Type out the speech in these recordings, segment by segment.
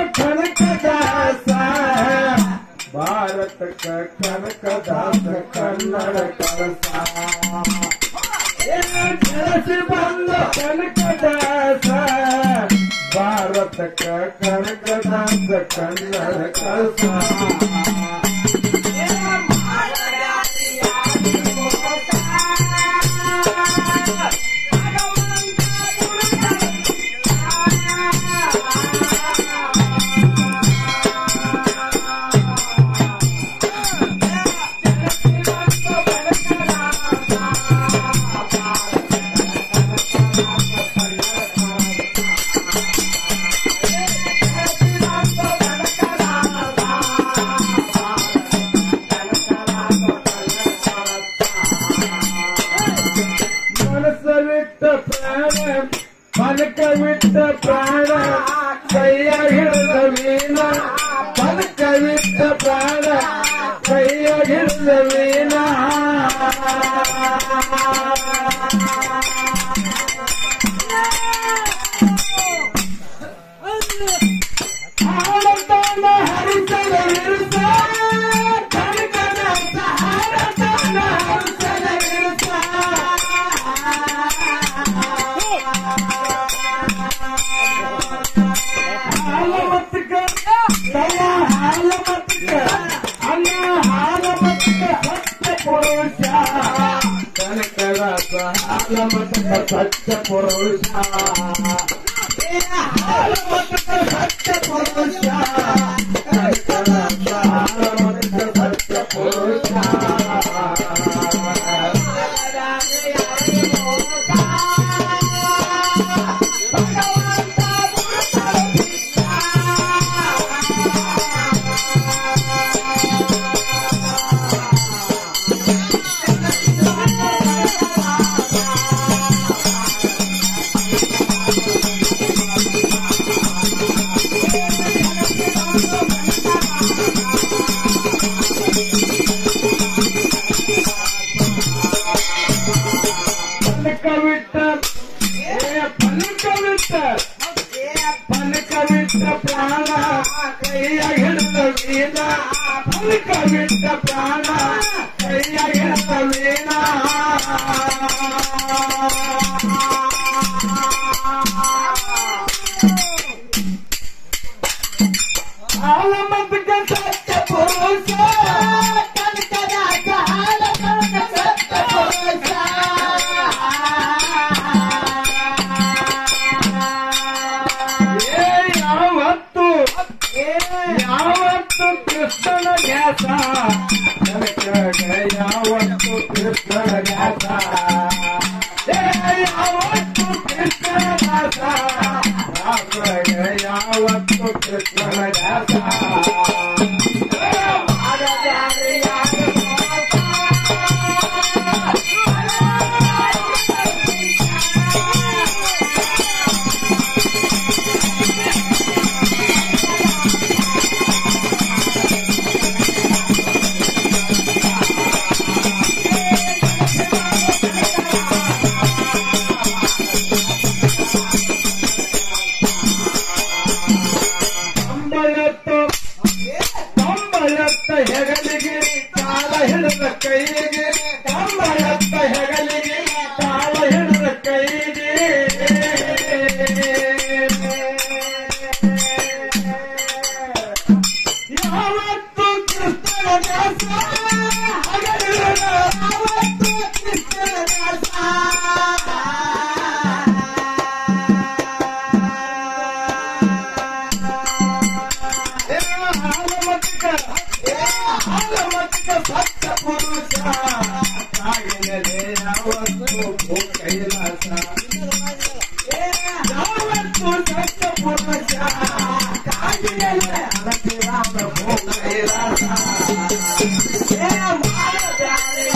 ಕನಕದಾಸ ಭಾರತಕ್ಕ ಕನಕದಾಸ ಕನ್ನಡ ಕಳಸ ಬೆಳೆಸಿ ಬಂದ ಕನಕದಾಸ ಭಾರತಕ್ಕ ಕನಕದಾಸ ಕನ್ನಡ ಕಳಸ ಮನಸ್ಸವಿಟ್ಟ ಪ್ರಾಣ ಬದುಕ ಬಿಟ್ಟ ಪ್ರಾಣ ಕೈಯ ಹಿಡಿದ ಮೀನ ಬದುಕ ಬಿಟ್ಟ ಪ್ರಾಣ ಕೈಯ ಹಿಡಿದ ಮೀನ ಆನಂದನ ಹರಿಸಲ ವಿರುಸ ಕನಕದಾಸ ಆನಂದನ ಹರಿಸಲ ವಿರುಸ ಹಾಲಮತ್ತಿಕ ತಮ್ಮ ಹಾಲಮತ್ತಿಕ ಅನ್ನ ಹಾಲಮತ್ತಿಕ ಸತ್ಯ ಪುರುಷ ಕನಕದಾಸ ಹಾಲಮತ್ತಿಕ ಸತ್ಯ ಪುರುಷ ಹಾಲಮತ್ತಿಕ ಸತ್ಯ ಪುರುಷ ಕನಕದಾಸ ಹಾಲಮತ್ತಿಕ ಸತ್ಯ ಪುರುಷ ಪಲಕ ಬಿಟ್ಟ ಏ ಪಲಕ ಬಿಟ್ಟ ಪಲಕ ಬಿಟ್ಟ ಪ್ರಾಣ ಕೈಯ ಹಿಡಿದ ವೀಣ ಪಲಕ ಬಿಟ್ಟ ಪ್ರಾಣ ಕೈಯ ಹಿಡಿದ ವೀಣ ಆಲಮಂತಕ ಸತ್ಯ ಪುರುಷ ಕನಕದಾಸ ಆಲಮಂತಕ ಸತ್ಯ ಪುರುಷ ಏ ಯಾವತ್ತು ಯಾವತ್ತು ಕೃಷ್ಣನ ಜ್ಞಾಸ ಕನಕಗ ಯಾವತ್ತು ಕೃಷ್ಣನ ಜ್ಞಾಸ ಏ ಯಾವತ್ತು ಕೃಷ್ಣನ ದಾಸ ರಾಮಗ ಯಾವತ್ತು ಕೃಷ್ಣನ ದಾಸ ಕಂಬಳತ್ತು ಕಂಬಳತ್ತ ಹೆಗಲಿಗೆ ಕಾಲ ಹಿಡಿದ ಕೈಗೆ ಕಂಬಳತ್ತ ಹೆಗಲಿಗೆ ಕಾಲ ಹಿಡಿದ ಕೈಗೆ ಯಾವತ್ತು ಕೃಷ್ಣನ ದಾಸ ಹಗಲಿರುಳ ಯಾವತ್ತು ಕೃಷ್ಣನ ದಾಸ ಹಾಲಮತ್ತಿಕ ಹಾಲಮತ್ತಿಕ ಸತ್ಯ ಪುರುಷ ಕಾಗಿನಲೆ ಯಾವತ್ತು ಕೈಲಾಸ ಯಾವತ್ತು ಸತ್ಯ ಪುರುಷ ಕಾಗಿನಲೆ ಅರತಿ ರಾಮ ಕೈಲಾಸ ಏ ಮಾಡಬ್ಯಾರೆ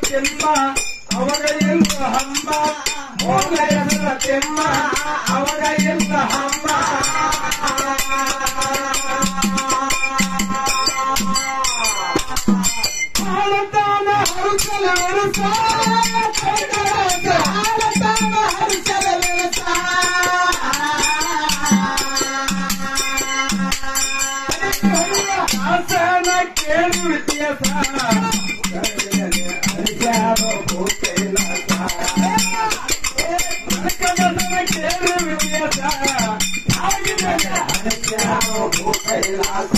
ತಿಮ್ಮ ಅವಾಗ ಇಲ್ಲ ಹಮ್ಮ ಹೋಗ ಹೆಸರ ತಿಮ್ಮ ಅವಾಗ ಇಲ್ಲ ಹಮ್ಮ ಆಳತಾನ ಹರುಸಲ ವಿರಸ ಆಳತಾನ ಹರುಸಲ ವಿರಸ ಆಸನ ಕೇಳು ಇತಿಹಾಸ ಅರಿಯಾದ ಭೂತೈಲಾಸ ಕನಸನ ಕೇಳು ಇತಿಹಾಸ ಅರಿಯಾದ ಭೂತೈಲಾಸ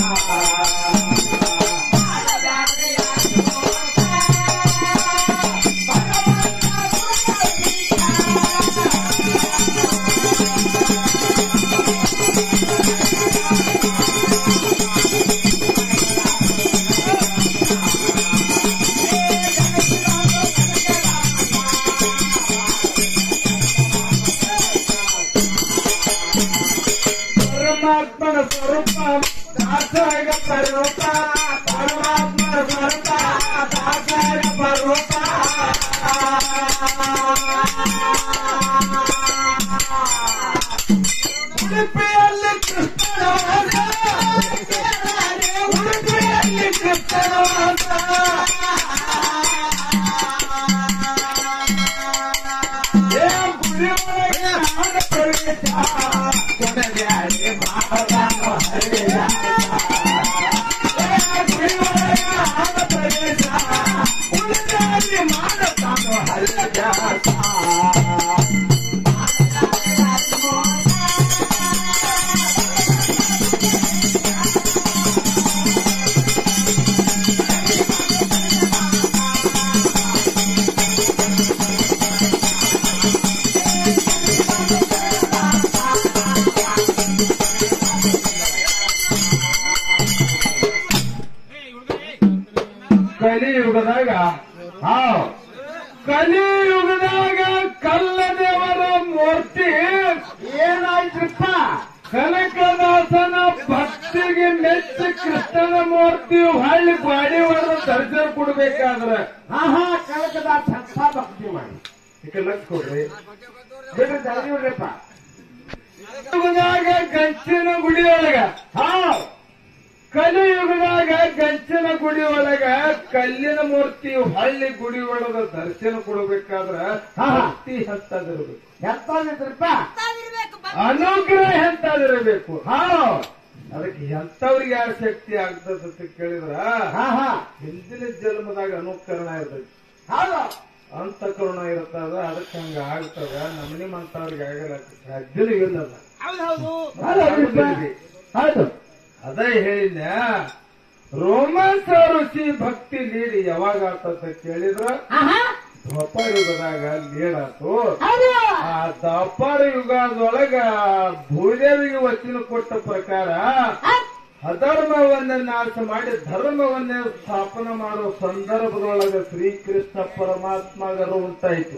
ಪರಮಾತ್ಮನ ಸ್ವರೂಪ ದಾಸಗ ಪರೂಪ ಪರಮಾತ್ಮನ ಸ್ವರೂಪ ದಾಸಗ ಪರೂಪ ಉಡುಪಿಯಲ್ಲಿ ಕೃಷ್ಣನ ವಾಸ. ಉಡುಪಿಯಲ್ಲಿ ಕೃಷ್ಣನ ವಾಸ. ಏ ಗುಡಿಯೊಳಗೆ ಆಡ ಪ್ರವೇಶ. ಕೊನೆಯಲ್ಲಿ ಮಹಾರಾಮ ಹರಿದಾಸ. ಏ ಗುಡಿಯೊಳಗೆ ಆಡ ಪ್ರವೇಶ. ಕೊನೆಯಲ್ಲಿ ಮಾಡುತ್ತಾನೋ ಹರಿದಾಸ. ಕಲಿಯುಗದಾಗ ಹಾವ್ ಕಲಿಯುಗದಾಗ ಕಲ್ಲದೇವರ ಮೂರ್ತಿ ಏನಾಯ್ತ್ರಪ್ಪ ಕನಕದಾಸನ ಭಕ್ತಿಗೆ ಮೆಚ್ಚಿ ಕೃಷ್ಣನ ಮೂರ್ತಿ ಹಳ್ಳಿ ಗಾಡಿ ಹೊಡೆದ ದರ್ಶನ ಕೊಡ್ಬೇಕಾದ್ರೆ ಹಾ ಹಾ ಕನಕದಾಸ ಅಂತ ಭಕ್ತಿ ಮಾಡಿ ಈಗ ಲಕ್ಷ ಕೊಡ್ರಿ ಬಿಡ್ರಿ ಜಲ್ದಿ ಬಿಡ್ರಿಪ್ಪ ಯುಗದಾಗ ಗಂಚಿನ ಗುಡಿಯೊಳಗ ಹಾವ್ ಕಲಿಯುಗದಾಗ ಗಂಚಿನ ಗುಡಿ ಒಳಗ ಕಲ್ಲಿನ ಮೂರ್ತಿ ಹಳ್ಳಿ ಗುಡಿ ಒಳಗ ದರ್ಶನ ಕೊಡಬೇಕಾದ್ರ ಹಾ. ಭಕ್ತಿ ಹತ್ತದಿರ್ಬೇಕು ಎಂತದಿದ್ರಪ್ಪ ಅನುಗ್ರಹ ಎಂತಾದಿರಬೇಕು ಹಾ ಅದಕ್ಕೆ ಎಂತವ್ರಿಗೆ ಯಾವ ಶಕ್ತಿ ಆಗ್ತದ ಅಂತ ಕೇಳಿದ್ರ ಹಾ ಹಾ ಹಿಂದಿನ ಜನ್ಮದಾಗ ಅನುಕರಣ ಇರ್ತದೆ ಹೌದು ಅಂತಃಕರಣ ಇರ್ತದ ಅದಕ್ಕೆ ಹಂಗ ಆಗ್ತದ ನಮ್ಮ ನಿಮ್ಮಂತವ್ರಿಗೆ ಆಗಲ್ಲ ಸಾಧ್ಯನೂ ಇಲ್ಲ ಅದು. ಹೌದು ಹೌದು ಅದೇ ಹೇಳಿನ ರೋಮಾಂಸ ಋಷಿ ಭಕ್ತಿ ಲೀಡ್ ಯಾವಾಗ ಆತಂತ ಕೇಳಿದ್ರ ದ್ವಾಪರ ಯುಗದಾಗ ಲೀಡ್ ಆತು ಆ ದ್ವಾಪರ ಯುಗದೊಳಗ ಭೂದೇವಿಗೆ ವಚನ ಕೊಟ್ಟ ಪ್ರಕಾರ ಅಧರ್ಮವನ್ನ ನಾಶ ಮಾಡಿ ಧರ್ಮವನ್ನ ಸ್ಥಾಪನೆ ಮಾಡೋ ಸಂದರ್ಭದೊಳಗ ಶ್ರೀಕೃಷ್ಣ ಪರಮಾತ್ಮಗರು ಉಂಟಾಯಿತು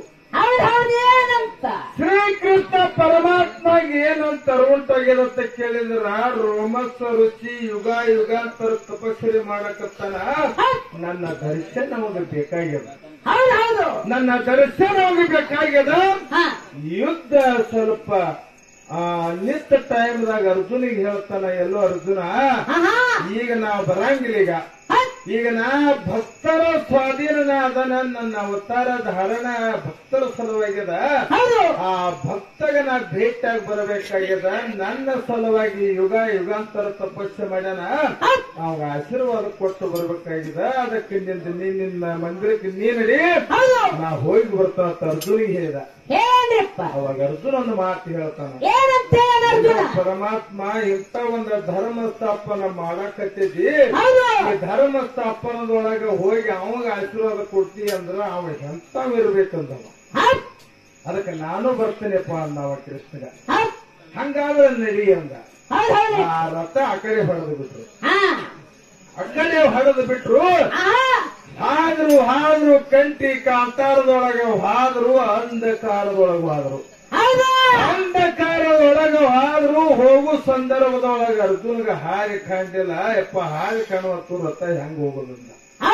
ಏನಂತ ಶ್ರೀಕೃಷ್ಣ ಪರಮಾತ್ಮಗೆ ಏನಂತ ಉಂಟಾಗಿರಂತ ಕೇಳಿದ್ರ ರೋಮಸ್ಸ ರುಚಿ ಯುಗ ಯುಗಾಂತರ ತಪಸ್ಸರಿ ಮಾಡಕತ್ತಾನ ನನ್ನ ದರ್ಶನ ನಮಗೆ ಬೇಕಾಗ್ಯದ ಹೌದು ಹೌದು ನನ್ನ ದರ್ಶನ ನಮಗೆ ಬೇಕಾಗ್ಯದ ಹಾ ಯುದ್ಧ ಸ್ವಲ್ಪ ಆ ನಿತ್ತ ಟೈಮ್ದಾಗ ಅರ್ಜುನಿಗೆ ಹೇಳ್ತಾನ ಎಲ್ಲೋ ಅರ್ಜುನ ಹಾ ಹಾ ಈಗ ನಾವು ಬರಂಗಿಲ್ಲ ಈಗ ಈಗ ನಾ ಭಕ್ತರ ಸ್ವಾಧೀನ ಅದನ ನನ್ನ ಅವತಾರ ಧಾರಣ ಭಕ್ತರ ಸಲುವಾಗ್ಯದ ಹೌದು ಆ ಭಕ್ತಗ ನಾ ಭೇಟಿಯಾಗಿ ಬರಬೇಕಾಗ್ಯದ ನನ್ನ ಸಲುವಾಗಿ ಯುಗ ಯುಗಾಂತರ ತಪಸ್ಸೆ ಮಾಡ್ಯಾನ ಅವಾಗ ಆಶೀರ್ವಾದ ಕೊಟ್ಟು ಬರ್ಬೇಕಾಗ್ಯದ ಅದಕ್ಕೆ ನಿಂದ ನೀನ್ ನಿನ್ನ ಮಂದಿರಕ್ಕೆ ನೀ ನಡಿ ಹೌದು ನಾ ಹೋಗಿ ಬರ್ತಾನ ಅಂತ ಅರ್ಜುನಿಗೆ ಹೇಳಿದ ಹೇಳ್ರಿಪ್ಪ ಅವಾಗ ಅರ್ಜುನ ಒಂದು ಮಾತು ಹೇಳ್ತಾನ ಏನಂತ ಹೇಳ ಅರ್ಜುನ ಪರಮಾತ್ಮ ಇಂಥ ಒಂದು ಧರ್ಮ ಸ್ಥಾಪನ ಮಾಡಕತ್ತಿದ್ದಿ ಹೌದು ಈ ಧರ್ಮ ಸ್ಥಾಪನದೊಳಗ ಹೋಗಿ ಅವಾಗ ಆಶೀರ್ವಾದ ಕೊಡ್ತಿ ಅಂದ್ರ ಅವ ಎಂತಾವ್ ಇರ್ಬೇಕಂದವ ಹೌದ್ ಅದಕ್ಕೆ ನಾನು ಬರ್ತೇನೆಪ್ಪ ಅಂದವ ಕೃಷ್ಣಗ ಹೌದ್ ಹಂಗಾದ್ರೆ ನಡಿ ಅಂದ ಹೌದ್ ಹೌದು ಆ ರಥ ಆ ಕಡೆ ಹೊಡೆದು ಬಿಟ್ರು ಹಾ ಆ ಕಡೆ ಹೊಡೆದು ಬಿಟ್ರು ಆಹಾ ಹಾದ್ರು ಹಾದ್ರು ಕಂಟಿ ಕಾಂತಾರದೊಳಗ ಹಾದ್ರು ಅಂಧಕಾರದೊಳಗ ಹಾದ್ರು ಹೌದು ಅಂಧಕಾರದೊಳಗ ಹಾದ್ರು ಹೋಗು ಸಂದರ್ಭದೊಳಗ ಅರ್ಜುನ್ಗ ಹಾರಿ ಕಾಣಿಲ್ಲ ಯಪ್ಪ ಹಾರಿ ಕಾಣುವತ್ತು ರಥ ಹೆಂಗ್ ಹೋಗೋದಂದ ಹೌದು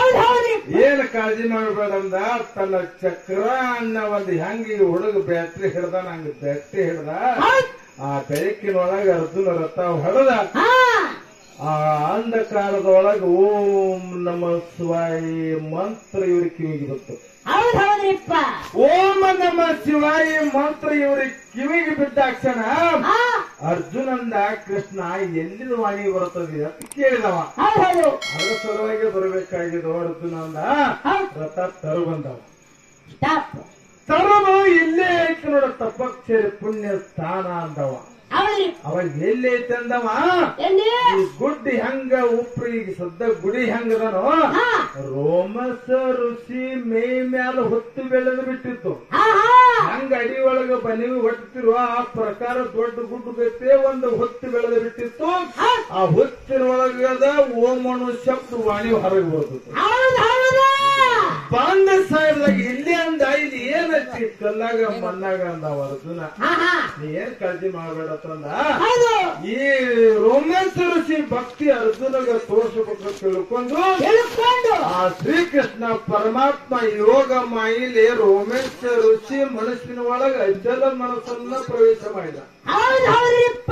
ಹೌದ್ ಹೌದ್ರಿಪ್ಪ ಏನ್ ಕಾಳಜಿ ಮಾಡಬೇಡಂದ ತನ್ನ ಚಕ್ರ ಅನ್ನೋ ಒಂದು ಹೆಂಗ್ ಈ ಹುಡುಗ ಬ್ಯಾಟ್ರಿ ಹಿಡ್ದ ನಂಗೆ ಬ್ಯಾಟ್ರಿ ಹಿಡ್ದ ಹೌದ್ ಆ ಬೆಳಕಿನೊಳಗ ಅರ್ಜುನ ರಥ ಹೊಡೆದ ಹಾ ಆ ಅಂಧಕಾರದೊಳಗ ಓಂ ನಮ ಶಿವಾಯಿ ಮಂತ್ರ ಇವ್ರ ಕಿವಿಗೆ ಬಂತು ಹೌದ್ ಹೌದ್ರಿಪ್ಪ ಓಂ ನಮ ಶಿವಾಯಿ ಮಂತ್ರ ಇವ್ರ ಕಿವಿಗೆ ಬಿದ್ದಾಕ್ಷಣ ಹಾ ಅರ್ಜುನಂದ ಕೃಷ್ಣ ಎಲ್ಲಿದ ವಾಣಿ ಬರುತ್ತದೆ ಅಂತ ಕೇಳಿದವ ಹೌದ್ ಹೌದು ಅದ್ರ ಸಲುವಾಗಿ ಬರಬೇಕಾಗಿದ್ದು ಅರ್ಜುನಂದ ಹೌದ್ ರಥ ತರು ಬಂದವ ಸ್ಟಾಪ್ ತರದು ಇಲ್ಲೇ ಐತಿ ನೋಡ ತಪಕ್ಷರಿ ಪುಣ್ಯ ಸ್ಥಾನ ಅಂದವ ಹೌದ್ರಿಪ್ಪ ಅವ ಎಲ್ಲಿ ಐತಿ ಅಂದವ ಎಲ್ಲಿ ಈ ಗುಡ್ಡಿ ಹೆಂಗ ಉಪ್ರಿ ಈಗ ಸದ್ದ ಗುಡಿ ಹೆಂಗದನೋ ಹಾ ರೋಮಸ ಋಷಿ ಮೇ ಮ್ಯಾಲ ಹೊತ್ತು ಬೆಳೆದು ಬಿಟ್ಟಿತ್ತು ಹಾ ಹಾ ಹಂಗ ಅಡಿ ಒಳಗ ಬನ್ನಿ ಹೊಟ್ಟಿರುವ ಆ ಪ್ರಕಾರ ದೊಡ್ಡ ಗುಡ್ಡು ಗೈತೆ ಒಂದು ಹೊತ್ತು ಬೆಳೆದು ಬಿಟ್ಟಿತ್ತು ಆ ಹೊತ್ತಿನ ಒಳಗದ ಓಮನು ಶಬ್ದ ವಾಣಿ ಹೊರಗೆ ಬರ್ತದೆ ಹೌದ್ ಹೌದು ಬಂದ ಸಾಯಿದಾಗ ಇಲ್ಲಿ ಅಂದ ಇಲ್ಲಿ ಏನೈತಿ ಕಲ್ಲಾಗ ಮಣ್ಣಾಗ ಅಂದವ ಅರ್ಜುನ ಹಾ ಹಾ ನೀ ಏನ್ ಕಾಳಜಿ ಮಾಡಬೇಡತ್ತಂದ ಹೌದು ಈ ರೋಮನ್ಸ್ ಋಷಿ ಭಕ್ತಿ ಅರ್ಜುನಗ ತೋರಿಸಬೇಕು ತಿಳ್ಕೊಂಡು ತಿಳ್ಕೊಂಡು ಆ ಶ್ರೀಕೃಷ್ಣ ಪರಮಾತ್ಮ ಯೋಗ ಮಾಯಿಲಿ ರೋಮೆನ್ಸ್ ಋಷಿ ಮನಸ್ಸಿನ ಒಳಗ ಅಚಲ ಮನಸ್ಸನ್ನ ಪ್ರವೇಶ ಮಾಡಿದ ಹೌದ್ ಹೌದ್ರಿಪ್ಪ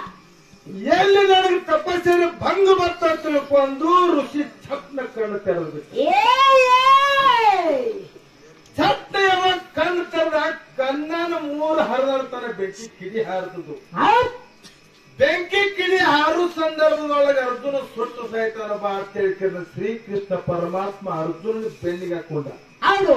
ಎಲ್ಲಿ ನನಗೆ ತಪಸ್ಸಿನ ಭಂಗ ಬರ್ತ ತಿಳ್ಕೊಂಡು ಋಷಿ ಛಪ್ನ ಕಣ್ಣು ತೆರೆದು ಬಿಟ್ಟ ಏ ಏ. ಛಪ್ನ ಯಾವಾಗ ಕಣ್ಣು ತೆರೆದ ಕಣ್ಣನ ಮೂರು ಹರಿದಾಡ್ತಾನೆ ಬೆಂಕಿ ಕಿಡಿ ಹಾರದುದು ಹೌದ್ ಬೆಂಕಿ ಕಿಡಿ ಹಾರು ಸಂದರ್ಭದೊಳಗೆ ಅರ್ಜುನ ಸುಟ್ಟು ಸಾಯ್ತಾನ ಬಾ ಅಂತ ಹೇಳ್ಕೊಂಡು ಶ್ರೀಕೃಷ್ಣ ಪರಮಾತ್ಮ ಅರ್ಜುನ ಬೆನ್ನಿಗೆ ಹಾಕೊಂಡ ಹೌದು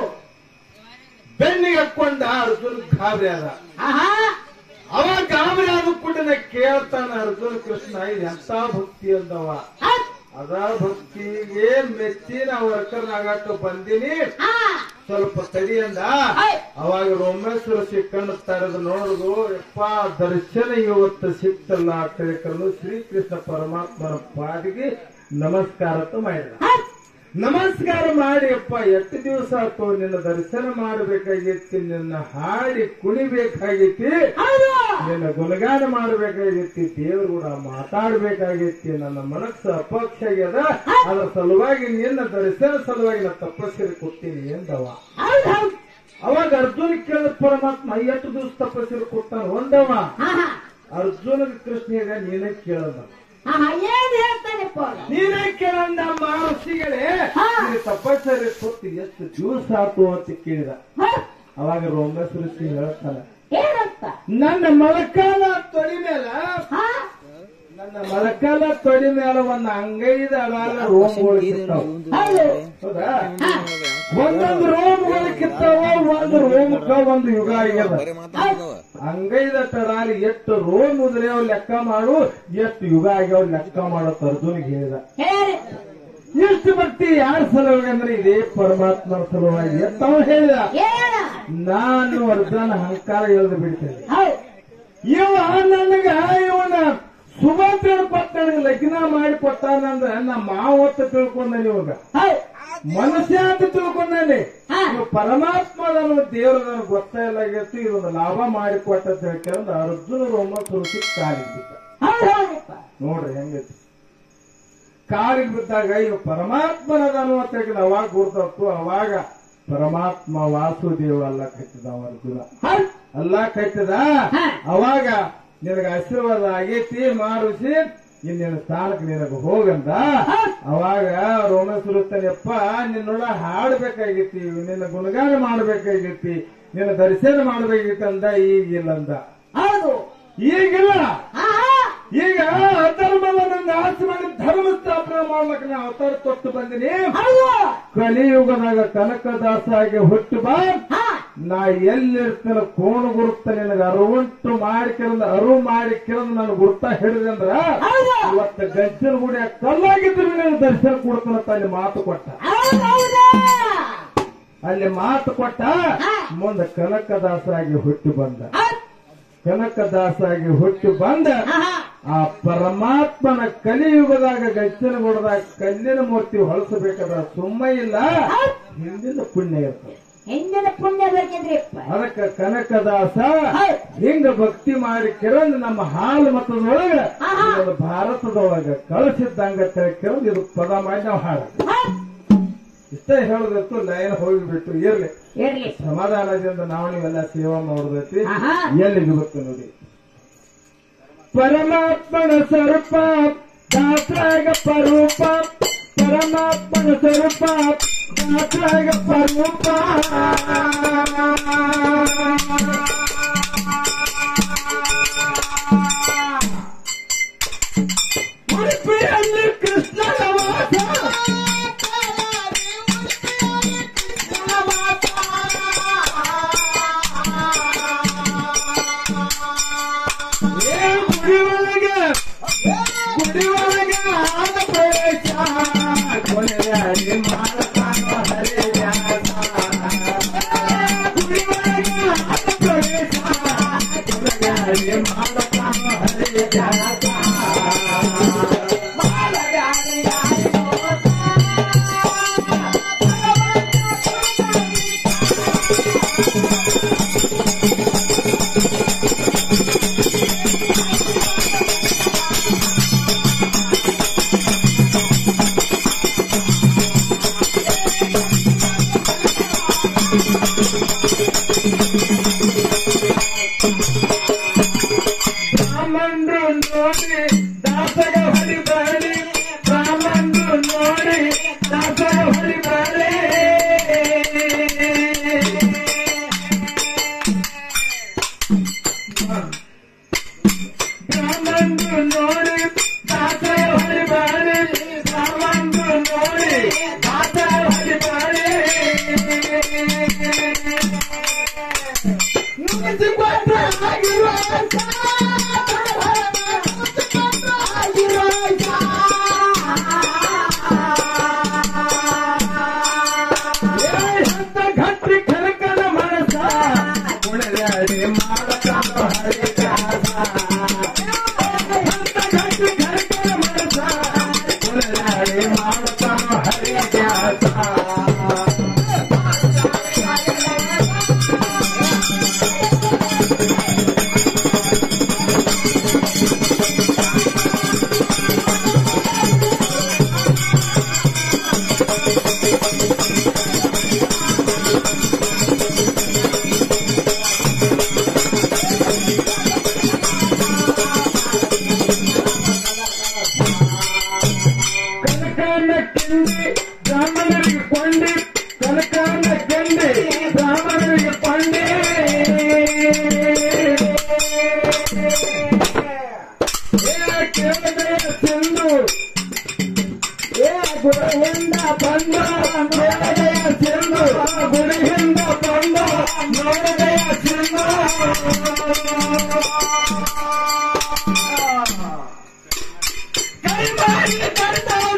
ಬೆನ್ನಿಗೆ ಹಾಕೊಂಡ ಅರ್ಜುನ್ ಗಾಬರಿ ಆದ ಆಹಾ ಅವ ಗಾಬರಿ ಆದ ಕೂಡನೆ ಕೇಳ್ತಾನ ಅರ್ಜುನ್ ಕೃಷ್ಣ ಇದು ಎಂತ ಭಕ್ತಿ ಅಂದವ ಹೌದ್ ಅದ ಭಕ್ತಿಗೆ ಮೆಚ್ಚಿ ನಾವು ವರ್ಕರ್ನಾಗಟ್ಟು ಬಂದಿನಿ ಹಾ ಸ್ವಲ್ಪ ತಡಿ ಅಂದ ಹೌದ್ ಅವಾಗ ರೋಮೇಶ್ವರ ಸಿಕ್ಕಂಡು ತಡೆದು ನೋಡುದು ಯಪ್ಪ ದರ್ಶನ ಇವತ್ತು ಸಿಕ್ತಲ್ಲ ಅಂತ ಹೇಳ್ಕೊಂಡು ಶ್ರೀಕೃಷ್ಣ ಪರಮಾತ್ಮನ ಪಾದಿಗೆ ನಮಸ್ಕಾರ ಮಾಡಿದ ಹೌದ್ ನಮಸ್ಕಾರ ಮಾಡಿ ಅಪ್ಪ ಎಷ್ಟು ದಿವಸ ಆಯ್ತು ನಿನ್ನ ದರ್ಶನ ಮಾಡಬೇಕಾಗಿತ್ತು ನಿನ್ನ ಹಾಡಿ ಕುಣಿಬೇಕಾಗಿತ್ತು ಹೌದು ನಿನ್ನ ಗುಣಗಾನ ಮಾಡಬೇಕಾಗಿತ್ತು ದೇವರು ಕೂಡ ಮಾತಾಡಬೇಕಾಗಿತ್ತು ನನ್ನ ಮನಸ್ಸು ಅಪಕ್ಷ ಆಗ್ಯದ ಅದರ ಸಲುವಾಗಿ ನಿನ್ನ ದರ್ಶನ ಸಲುವಾಗಿ ನಾ ತಪಸ್ಸರಿ ಕೊಡ್ತೀನಿ ಎಂದವ ಹೌದ್ ಹೌದ್ ಅವಾಗ ಅರ್ಜುನ ಕೇಳಿದ ಪರಮಾತ್ಮ ಎಷ್ಟು ದಿವಸ ತಪಸ್ಸರಿ ಕೊಡ್ತಾನ ಒಂದವ ಹಾ ಹಾ ಅರ್ಜುನ ಕೃಷ್ಣಗ ನೀನೇ ಕೇಳದ ಹಾ ಹಾ ಏನ್ ಹೇಳ್ತಾನೆಪ್ಪ ಅವ್ನು? ನೀನೇ ಕೇಳಂದ ಮಹರ್ಷಿಗಳೇ ಹಾ. ನೀನು ತಪಸ್ಸರಿ ಕೊಟ್ಟು ಎಷ್ಟು ದಿವಸ ಆತು ಅಂತ ಕೇಳಿದ ಹೌದ್ ಅವಾಗ ರೋಮೇಶ್ವರ ಶ್ರೀ ಹೇಳ್ತಾನೆ ಏನಂತ ನನ್ನ ಮೊಳಕಾಲ ತೊಡಿ ಮೇಲ ಹಾ ನನ್ನ ಮೊಳಕಾಲ ತೊಡಿ ಮೇಲೆ ಒಂದು ಅಂಗೈದ ಅಡಾಲ ರೋಮ್ಗಳು ಕಿತ್ತಾವ ಹೌದು ಹೌದಾ ಒಂದೊಂದು ರೋಮ್ಗಳು ಕಿತ್ತಾವ ಒಂದು ರೋಮಕ್ಕ ಒಂದು ಯುಗ ಆಗ್ಯದ ಅಂಗೈದ ತಡಾಲಿ ಎಷ್ಟು ರೋಮ್ ಉದ್ರೇವ್ ಲೆಕ್ಕ ಮಾಡು ಎಷ್ಟು ಯುಗ ಆಗ್ಯಾವ ಲೆಕ್ಕ ಮಾಡೋ ಅರ್ಜುನಿಗೆ ಹೇಳಿದ ಹೇಳಿ ಎಷ್ಟು ಭಕ್ತಿ ಯಾರ ಸಲುವಾಗಿ ಅಂದ್ರೆ ಇದೇ ಪರಮಾತ್ಮನ ಸಲುವಾಗಿ ತಾವು ಹೇಳಿದ ಏನ ನಾನು ಅರ್ಜುನ ಅಹಂಕಾರ ಎಳೆದು ಬಿಡ್ತೇನೆ ಹೌದ್ ಇವ ನನಗ ಇವನ ಸುಭದ್ರ ಪಟ್ಟಣಿಗೆ ಲಗ್ನ ಮಾಡಿ ಕೊಟ್ಟಾನಂದ್ರ ನಮ್ಮ ಮಾವತ್ತ ತಿಳ್ಕೊಂಡಾನೆ ಇವಾಗ ಹೌದ್ ಮನುಷ್ಯ ಅಂತ ತಿಳ್ಕೊಂಡಾನೆ ಹಾ. ಇವ ಪರಮಾತ್ಮ ನನ್ನ ದೇವ್ರ ನನಗೆ ಗೊತ್ತಾಗಲಾಗಿತ್ತು ಇದೊಂದು ಲಾಭ ಮಾಡಿ ಕೊಟ್ಟ ಅಂತ ಹೇಳ್ಕೊಂಡು ಅರ್ಜುನ ರೋಮ ತುಳಸಿ ಕಾಲಿಗೆ ಬಿದ್ದ ಹೌದ್ ಹೌದಪ್ಪ ನೋಡ್ರಿ ಹೆಂಗೈತಿ ಕಾಲಿಗೆ ಬಿದ್ದಾಗ ಇವ ಪರಮಾತ್ಮನದನು ಅಂತ ಹೇಳಿದ ಅವಾಗ ಗುರ್ತತ್ತು ಅವಾಗ ಪರಮಾತ್ಮ ವಾಸುದೇವ ಅಲ್ಲ ಕಟ್ಟಿದ ಅರ್ಜುನ ಹೌದ್ ಅಲ್ಲ ಕಟ್ಟಿದ ಹಾ. ಅವಾಗ ನಿನಗೆ ಆಶೀರ್ವಾದ ಆಗೈತಿ ಮಾರುಸಿ ಇನ್ನೇನು ಸ್ಥಾನಕ್ಕೆ ನಿನಗೆ ಹೋಗಂದ ಅವಾಗ ರೋಮೇಶ್ವರತ್ತನಪ್ಪ ನಿನ್ನೊಳ ಹಾಡ್ಬೇಕಾಗಿತಿ ನಿನ್ನ ಗುಣಗಾನ ಮಾಡ್ಬೇಕಾಗಿತಿ ನಿನ್ನ ದರ್ಶನ ಮಾಡ್ಬೇಕಿತ್ತು ಅಂದ ಈಗಿಲ್ಲಂದ ಹೌದು ಈಗಿಲ್ಲ ಹಾ ಹಾ ಈಗ ಅಧರ್ಮವನ್ನು ನಾಶ ಮಾಡಿ ಧರ್ಮ ಸ್ಥಾಪನೆ ಮಾಡ್ಲಕ್ಕ ನಾ ಅವತಾರ ತೊಟ್ಟು ಬಂದಿನಿ ಹೌದು ಕಲಿಯುಗದಾಗ ಕನಕದಾಸ ಆಗಿ ಹುಟ್ಟು ಬಾ ಹಾ ನಾ ಎಲ್ಲಿರ್ತೇನ ಕೋಣ ಗುರುತ ನಿನಗೆ ಅರುವುಂಟು ಮಾಡಿಕಿರಂದ ಅರು ಮಾಡಿಕಿರಂದ ನಾನು ಗುರುತ ಹಿಡಿದಂದ್ರ ಹೌದು ಇವತ್ತು ಗಜ್ಜನ ಗುಡಿ ಕಲ್ಲಾಗಿದ್ರು ನಿನಗೆ ದರ್ಶನ ಕೊಡ್ತಾನಂತ ಅಲ್ಲಿ ಮಾತು ಕೊಟ್ಟ ಹೌದ್ ಹೌದಾ ಅಲ್ಲಿ ಮಾತು ಕೊಟ್ಟ ಮುಂದೆ ಕನಕದಾಸಾಗಿ ಹುಟ್ಟಿ ಬಂದ ಹೌದ್ ಕನಕದಾಸಾಗಿ ಹುಟ್ಟಿ ಬಂದ ಹಾ ಹಾ ಆ ಪರಮಾತ್ಮನ ಕಲಿಯುಗದಾಗ ಗಜ್ಜನ ಗುಡದಾಗ ಕಲ್ಲಿನ ಮೂರ್ತಿ ಹೊಳಸಬೇಕಾದ ಸುಮ್ಮ ಇಲ್ಲ ಹೌದ್ ಹಿಂದಿನ ಪುಣ್ಯ ಇರ್ತದೆ ಹಿಂದಿನ ಪುಣ್ಯ ಬೇಕಿದ್ರಿಪ್ಪ ಅದಕ್ಕ ಕನಕದಾಸ ಹೌದ್ ಹಿಂಗ ಭಕ್ತಿ ಮಾಡಿ ಕಿರಂದ್ ನಮ್ಮ ಹಾಲು ಮತದೊಳಗ ಆಹಾ. ಇದೊಂದು ಭಾರತದೊಳಗ ಕಳಿಸಿದ್ದಂಗ ಕಿರಂದ್ ಇದು ಪದ ಮಾಡಿ ನಾವು ಹಾಡ ಹೌದ್ ಇಷ್ಟೇ ಹೇಳದತ್ತು ಲೈನ್ ಹೋಗಿಬಿಟ್ಟು ಇರ್ಲಿ ಇರ್ಲಿ ಸಮಾಧಾನದಿಂದ ನಾವು ನೀವೆಲ್ಲ ಸೇವಾ ಮಾಡೋದೈತಿ ಆಹಾ. ಎಲ್ಲಿಗೆ ಗೊತ್ತು ನೋಡಿ ಪರಮಾತ್ಮನ ಸ್ವರೂಪ ದಾಸರಾಗ ಪರೂಪ ಪರಮಾತ್ಮನ ಸ್ವರೂಪ ದಾಸರಾಗ ಪರೂಪ ಉಡುಪಿಯಲ್ಲಿ ಕೃಷ್ಣನ ವಾಸ ಏ ಗುಡಿ ಒಳಗೆ ಗುಡಿ ಒಳಗೆ ಆದ ಪ್ರವೇಶ ಕೊನೆಯಾಗಿ ಮಾಡತಾನ ಹರಿವ್ಯಾಸ ಗುಡಿ ಒಳಗೆ ಆದ ಪ್ರವೇಶ ಕೊನೆಯಾಗಿ ಮಾಡತಾನ ಹರಿವ್ಯಾಸ ಬ್ರಾಹ್ಮಣರು ನೋಡಿ ದಾಸಗ ಹೊಡಿಬೇಡಿ ಬ್ರಾಹ್ಮಣರು ನೋಡಿ ದಾಸಗ ಹೊಡಿಬೇಡಿ ಬ್ರಾಹ್ಮಣರು ನೋಡಿ ದಾಸಗ ಹೊಡಿಬೇಡಿ ಬ್ರಾಹ್ಮಣರು ನೋಡಿ ದಾಸಗ ಹೊಡಿಬೇಡಿ ನುಗ್ಗಿಸಿಕೊಂಡ್ರೆ ಆಗಿರುವ ಹತ್ತ ಘಟ್ಟಿ ಕನಕನ ಮನಸ ಉಳಿದಾಡಿ ಮಾಡತಾನ ಹರಿದಾಸ ಹತ್ತ ಘಟ್ಟಿ ಕನಕನ ಮನಸ ಉಳಿದಾಡಿ ಮಾಡತಾನ ಹರಿದಾಸ ಕನಕಾನ ಕೆಂಡಿ ಬ್ರಾಹ್ಮಣರಿಗೆ ಕೊಂಡಿ ಕನಕಾನ ಕೆಂಡಿ ಬ್ರಾಹ್ಮಣರಿಗೆ ಕೊಂಡಿ ಏ ಕೇಳಿದೆಯ ಸಿಂಧು ಏ ಗುರುಹಿಂದ ಬಂದ ನೋಡದೆಯ ಸಿಂಧು ಗುರುಹಿಂದ ಬಂದ ನೋಡದೆಯ ಸಿಂಧು ಕೈ ಮಾಡಿ ಕರ್ತವ್ಯ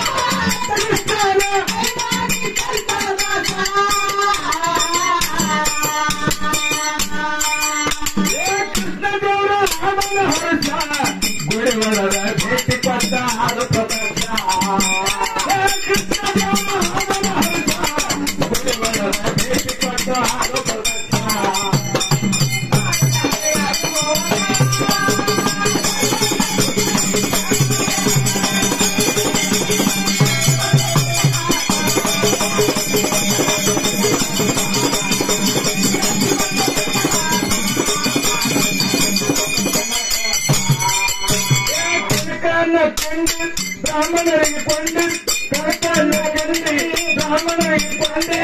ಕೃಷ್ಣಗೌಡ ರಾಮನ ಹರ್ಷ ಗುಡಿಗಳದ ಭೇಟಿ ಪಟ್ಟ ಹಾಡು ಪ್ರದರ್ಶ ಕೃಷ್ಣಗೌಡ ರಾಮನ ಹರ್ಷ ಗುಡಿಗಳದ ಭೇಟಿ ಪಟ್ಟ ಹಾಡು ಪ್ರದರ್ಶ ಕನಕನ ಕಂಡಿ ಬ್ರಾಹ್ಮಣರಿಗೆ ಕೊಂಡಿ ಕನಕನ ಕಂಡಿ ಬ್ರಾಹ್ಮಣರಿಗೆ ಕೊಂಡಿ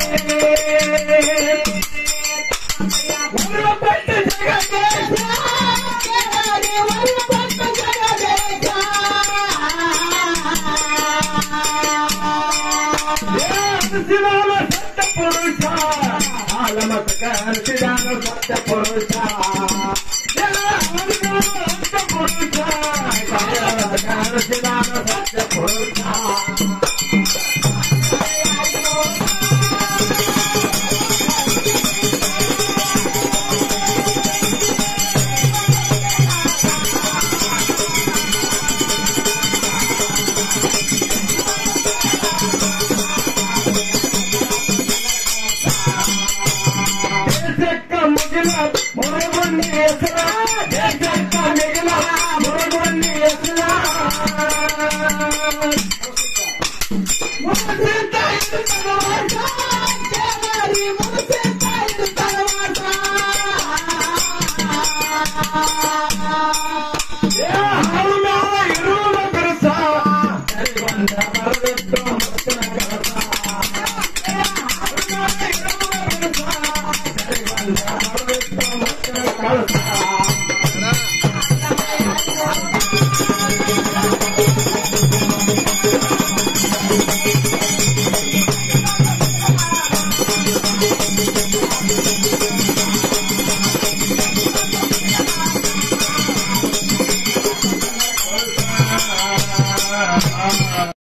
ಉರುಳಪಟ್ಟ ಜಗದೇಶ ಹರಿಸಿದಾನ ಸತ್ಯ ಪುರುಷ ಆಲಮತಕ ಹರಿಸಿದಾನ ಸತ್ಯ ಪುರುಷ